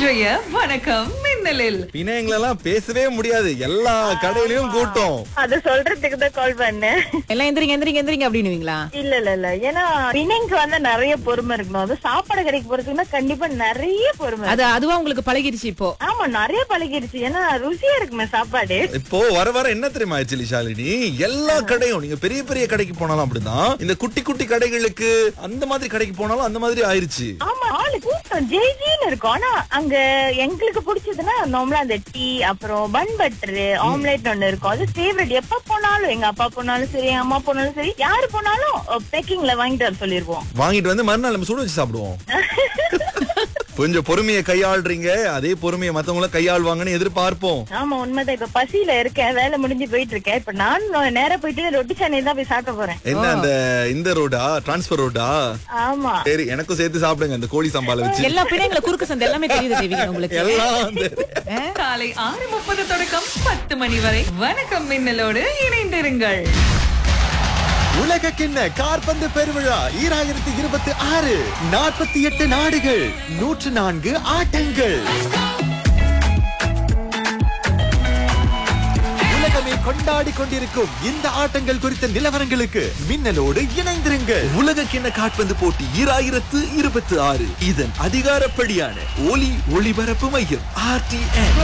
இன்றைய வணக்கம் மின்னலில் பிணையங்களெல்லாம் பேசவே முடியாது எல்லா கடையிலயும் கூட்டம் அத சொல்றதுக்கு தான் கால் பண்ணேன் எல்லாம் எந்திரிங்க எந்திரிங்க எந்திரிங்க அப்படின்னுவீங்களா இல்ல இல்ல இல்ல ஏன்னா பிணைக்கு வந்து நிறைய பொறுமை இருக்கணும் அது சாப்பாடு கடைக்கு போறதுக்குன்னா கண்டிப்பா நிறைய பொறுமை அது அதுவா உங்களுக்கு பழகிடுச்சு இப்போ ஆமா நிறைய பழகிடுச்சு ஏன்னா ருசியா இருக்குமே சாப்பாடு இப்போ வர வர என்ன தெரியுமா ஆக்சுவலி ஷாலினி எல்லா கடையும் நீங்க பெரிய பெரிய கடைக்கு போனாலும் அப்படிதான் இந்த குட்டி குட்டி கடைகளுக்கு அந்த மாதிரி கடைக்கு போனாலும் அந்த மாதிரி ஆயிருச்சு ஆமா ஆளு கூட்டம் ஜெய்ஜின்னு இருக்கும் ஆனா அங்க எங்களுக்கு பிடிச்சதுன்னா நார்மலா அந்த டீ அப்புறம் பன் பட்டர் ஆம்லெட் ஒண்ணு இருக்கும் அது ஃபேவரட் எப்ப போனாலும் எங்க அப்பா போனாலும் சரி எங்க அம்மா போனாலும் சரி யாரு போனாலும் பேக்கிங்ல வாங்கிட்டு வர சொல்லிருவோம் வாங்கிட்டு வந்து மறுநாள் நம்ம சுட வச்சு சாப்பிடுவோம் கொஞ்சம் பொறுமையை கையாள்றீங்க அதே பொறுமையை மத்தவங்களும் கையாள்வாங்கன்னு எதிர்பார்ப்போம் ஆமா உண்மைதான் இப்ப பசியில இருக்கேன் வேலை முடிஞ்சு போயிட்டு இருக்கேன் இப்ப நான் நேரா போயிட்டு ரொட்டி சாணி தான் போய் சாப்பிட போறேன் என்ன அந்த இந்த ரோடா டிரான்ஸ்பர் ரோடா ஆமா சரி எனக்கும் சேர்த்து சாப்பிடுங்க அந்த கோழி சம்பால வச்சு எல்லா பிணைங்களை குறுக்கு சந்தை எல்லாமே தெரியுது தேவிகா உங்களுக்கு எல்லாம் வந்து காலை ஆறு முப்பது தொடக்கம் பத்து மணி வரை வணக்கம் மின்னலோடு இணைந்திருங்கள் உலக கிண்ண கார்பந்து பெருவிழா ஈராயிரத்தி இருபத்தி ஆறு நாற்பத்தி எட்டு நாடுகள் நூற்று நான்கு ஆட்டங்கள் உலகமே கொண்டாடி கொண்டிருக்கும் இந்த ஆட்டங்கள் குறித்த நிலவரங்களுக்கு மின்னலோடு இணைந்திருங்கள் உலக கிண்ண காட்பந்து போட்டி ஈராயிரத்து இருபத்தி ஆறு இதன் அதிகாரப்படியான ஒலி ஒளிபரப்பு மையம் ஆர்டிஎன்